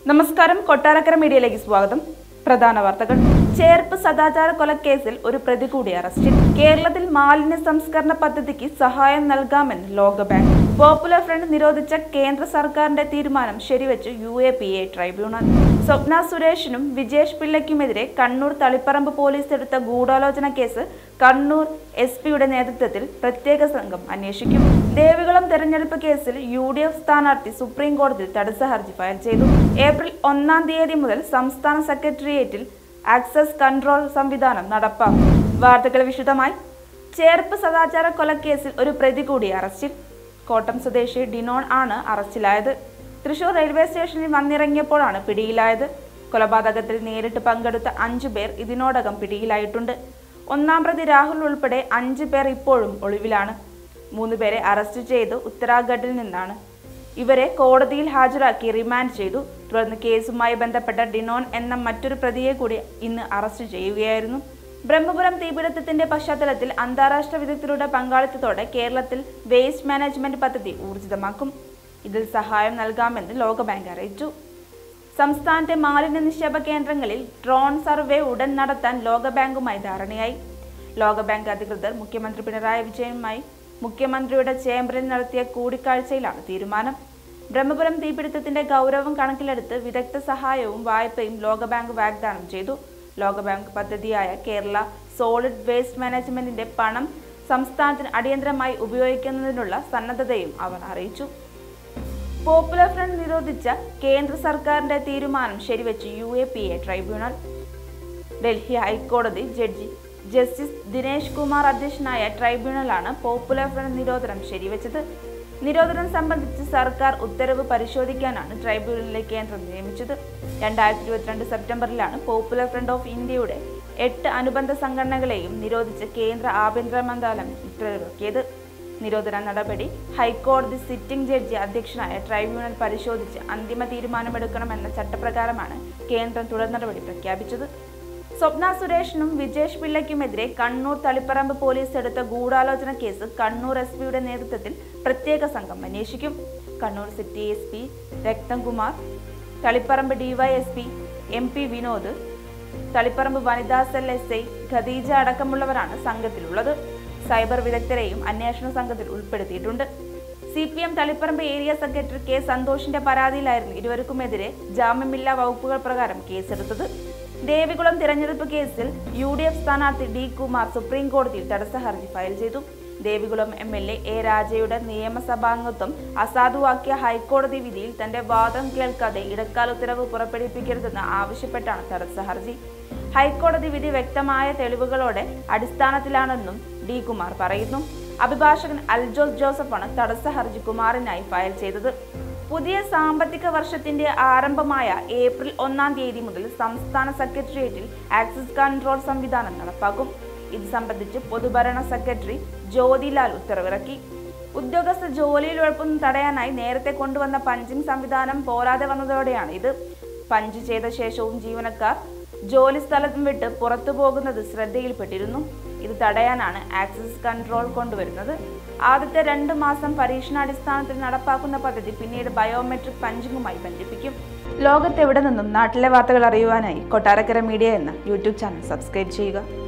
നമസ്കാരം കൊട്ടാരക്കര മീഡിയയിലേക്ക് സ്വാഗതം പ്രധാന വാർത്തകൾ ചേർപ്പ് സദാചാര കൊലക്കേസിൽ ഒരു പ്രതി കൂടി അറസ്റ്റിൽ കേരളത്തിൽ മാലിന്യ സംസ്കരണ പദ്ധതിക്ക് സഹായം നൽകാമെന്ന് ലോകബാങ്ക് പോപ്പുലർ ഫ്രണ്ട് നിരോധിച്ച കേന്ദ്ര സർക്കാരിന്റെ തീരുമാനം ശരിവെച്ച് U A P A tribunal Swapna സുരേഷിനും വിജേഷ് പിള്ളയ്ക്കുമെതിരെ കണ്ണൂർ തളിപ്പറമ്പ് പോലീസ് എടുത്ത ഗൂഢാലോചന കേസ് കണ്ണൂർ എസ് പിയുടെ നേതൃത്വത്തിൽ പ്രത്യേക സംഘം അന്വേഷിക്കും ദേവികുളം തെരഞ്ഞെടുപ്പ് കേസിൽ യു ഡി എഫ് സ്ഥാനാർത്ഥി സുപ്രീം കോടതിയിൽ തടസ്സ ഹർജി ഫയൽ ചെയ്തു ഏപ്രിൽ ഒന്നാം തീയതി മുതൽ സംസ്ഥാന സെക്രട്ടേറിയറ്റിൽ ആക്സസ് കൺട്രോൾ സംവിധാനം നടപ്പാക്കും വാർത്തകൾ വിശദമായി ചേർപ്പ് സദാചാര കൊലക്കേസിൽ ഒരു പ്രതി കൂടി അറസ്റ്റിൽ കോട്ടം സ്വദേശി ഡിനോൺ ആണ് അറസ്റ്റിലായത് തൃശൂർ റെയിൽവേ സ്റ്റേഷനിൽ വന്നിറങ്ങിയപ്പോഴാണ് പിടിയിലായത് കൊലപാതകത്തിൽ നേരിട്ട് പങ്കെടുത്ത അഞ്ചു പേർ ഇതിനോടകം പിടിയിലായിട്ടുണ്ട് ഒന്നാം പ്രതി രാഹുൽ ഉൾപ്പെടെ അഞ്ചു പേർ ഇപ്പോഴും ഒളിവിലാണ് മൂന്ന് പേരെ അറസ്റ്റ് ചെയ്ത് ഉത്തരാഖണ്ഡിൽ നിന്നാണ് ഇവരെ കോടതിയിൽ ഹാജരാക്കി റിമാൻഡ് ചെയ്തു തുടർന്ന് കേസുമായി ബന്ധപ്പെട്ട ഡിനോൺ എന്ന മറ്റൊരു പ്രതിയെ കൂടി ഇന്ന് അറസ്റ്റ് ചെയ്യുകയായിരുന്നു ബ്രഹ്മപുരം തീപിടുത്തത്തിന്റെ പശ്ചാത്തലത്തിൽ അന്താരാഷ്ട്ര വിദഗ്ധരുടെ പങ്കാളിത്തത്തോടെ കേരളത്തിൽ വേസ്റ്റ് മാനേജ്മെന്റ് പദ്ധതി ഊർജിതമാക്കും ഇതിൽ സഹായം നൽകാമെന്ന് ലോകബാങ്ക് അറിയിച്ചു സംസ്ഥാനത്തെ മാലിന്യ നിക്ഷേപ കേന്ദ്രങ്ങളിൽ ഡ്രോൺ സർവേ ഉടൻ നടത്താൻ ലോകബാങ്കുമായി ധാരണയായി ലോകബാങ്ക് അധികൃതർ മുഖ്യമന്ത്രി പിണറായി വിജയനുമായി മുഖ്യമന്ത്രിയുടെ ചേംബറിൽ നടത്തിയ കൂടിക്കാഴ്ചയിലാണ് തീരുമാനം ബ്രഹ്മപുരം തീപിടുത്തത്തിന്റെ ഗൗരവം കണക്കിലെടുത്ത് വിദഗ്ധ സഹായവും വായ്പയും ലോകബാങ്ക് വാഗ്ദാനം ചെയ്തു ലോകബാങ്ക് പദ്ധതിയായ കേരള സോളിഡ് വേസ്റ്റ് മാനേജ്മെന്റിന്റെ പണം സംസ്ഥാനത്തിന് അടിയന്തരമായി ഉപയോഗിക്കുന്നതിനുള്ള സന്നദ്ധതയും അവർ അറിയിച്ചു പോപ്പുലർ ഫ്രണ്ട് നിരോധിച്ച കേന്ദ്ര സർക്കാരിന്റെ തീരുമാനം ശരിവെച്ച് U A P A tribunal Delhi ഹൈക്കോടതി ജഡ്ജി ജസ്റ്റിസ് ദിനേശ് കുമാർ അധ്യക്ഷനായ ട്രൈബ്യൂണലാണ് പോപ്പുലർ ഫ്രണ്ട് നിരോധനം ശരിവെച്ചത് നിരോധനം സംബന്ധിച്ച് സർക്കാർ ഉത്തരവ് പരിശോധിക്കാനാണ് ട്രൈബ്യൂണലിലെ കേന്ദ്രം നിയമിച്ചത് രണ്ടായിരത്തി ഇരുപത്തിരണ്ട് സെപ്റ്റംബറിലാണ് പോപ്പുലർ ഫ്രണ്ട് ഓഫ് ഇന്ത്യയുടെ എട്ട് അനുബന്ധ സംഘടനകളെയും നിരോധിച്ച് കേന്ദ്ര ആഭ്യന്തര മന്ത്രാലയം ഉത്തരവിറക്കിയത് നിരോധന നടപടി ഹൈക്കോടതി സിറ്റിംഗ് ജഡ്ജി അധ്യക്ഷനായ ട്രൈബ്യൂണൽ പരിശോധിച്ച് അന്തിമ തീരുമാനമെടുക്കണമെന്ന ചട്ടപ്രകാരമാണ് കേന്ദ്രം തുടർ നടപടി പ്രഖ്യാപിച്ചത് സ്വപ്ന സുരേഷിനും വിജേഷ് പിള്ളയ്ക്കുമെതിരെ കണ്ണൂർ തളിപ്പറമ്പ് പോലീസ് എടുത്ത ഗൂഢാലോചന കേസ് കണ്ണൂർ എസ് പിയുടെ നേതൃത്വത്തിൽ പ്രത്യേക സംഘം അന്വേഷിക്കും Kannur city S P Rakthamkumar Taliparamba DYSP M P Vinod Taliparamba വനിതാ സെൽ എസ് ഐ ഖദീജ അടക്കമുള്ളവരാണ് സംഘത്തിലുള്ളത് സൈബർ വിദഗ്ധരെയും അന്വേഷണ സംഘത്തിൽ ഉൾപ്പെടുത്തിയിട്ടുണ്ട് C P M Taliparamba area secretary K സന്തോഷിന്റെ പരാതിയിലായിരുന്നു ഇരുവർക്കുമെതിരെ ജാമ്യമില്ലാ വകുപ്പുകൾ പ്രകാരം കേസെടുത്തത് ദേവികുളം തിരഞ്ഞെടുപ്പ് കേസിൽ യു ഡി എഫ് സ്ഥാനാർത്ഥി ഡി കുമാർ സുപ്രീം കോടതിയിൽ തടസ്സ ഹർജി ഫയൽ ചെയ്തു Devikulam M L A A രാജയുടെ നിയമസഭാംഗത്വം അസാധുവാക്കിയ ഹൈക്കോടതി വിധിയിൽ തന്റെ വാദം കേൾക്കാതെ ഇടക്കാല ഉത്തരവ് പുറപ്പെടുവിപ്പിക്കരുതെന്ന് ആവശ്യപ്പെട്ടാണ് തടസ്സ ഹർജി ഹൈക്കോടതി വിധി വ്യക്തമായ തെളിവുകളോടെ അടിസ്ഥാനത്തിലാണെന്നും ഡി കുമാർ പറയുന്നു അഭിഭാഷകൻ അൽജോസ് ജോസഫാണ് തടസ്സ ഹർജി കുമാറിനായി ഫയൽ ചെയ്തത് പുതിയ സാമ്പത്തിക വർഷത്തിന്റെ ആരംഭമായ ഏപ്രിൽ ഒന്നാം തീയതി മുതൽ സംസ്ഥാന സെക്രട്ടേറിയറ്റിൽ ആക്സിസ് കൺട്രോൾ സംവിധാനം നടപ്പാക്കും ഇത് സംബന്ധിച്ച് പൊതുഭരണ സെക്രട്ടറി ജ്യോതിലാൽ ഉത്തരവിറക്കി ഉദ്യോഗസ്ഥ ജോലിയിൽ ഉഴപ്പൊന്നും തടയാനായി നേരത്തെ കൊണ്ടുവന്ന പഞ്ചിംഗ് സംവിധാനം പോരാതെ വന്നതോടെയാണ് ഇത് പഞ്ച് ചെയ്ത ശേഷവും ജീവനക്കാർ ജോലി സ്ഥലത്തും വിട്ട് പുറത്തു പോകുന്നത് ശ്രദ്ധയിൽപ്പെട്ടിരുന്നു ഇത് തടയാനാണ് ആക്സസ് കൺട്രോൾ കൊണ്ടുവരുന്നത് ആദ്യത്തെ രണ്ട് മാസം പരീക്ഷണാടിസ്ഥാനത്തിൽ നടപ്പാക്കുന്ന പദ്ധതി പിന്നീട് ബയോമെട്രിക് പഞ്ചിങ്ങുമായി ബന്ധിപ്പിക്കും ലോകത്തെവിടെ നിന്നും നാട്ടിലെ വാർത്തകൾ അറിയുവാനായി കൊട്ടാരക്കര മീഡിയ എന്ന യൂട്യൂബ് ചാനൽ സബ്സ്ക്രൈബ് ചെയ്യുക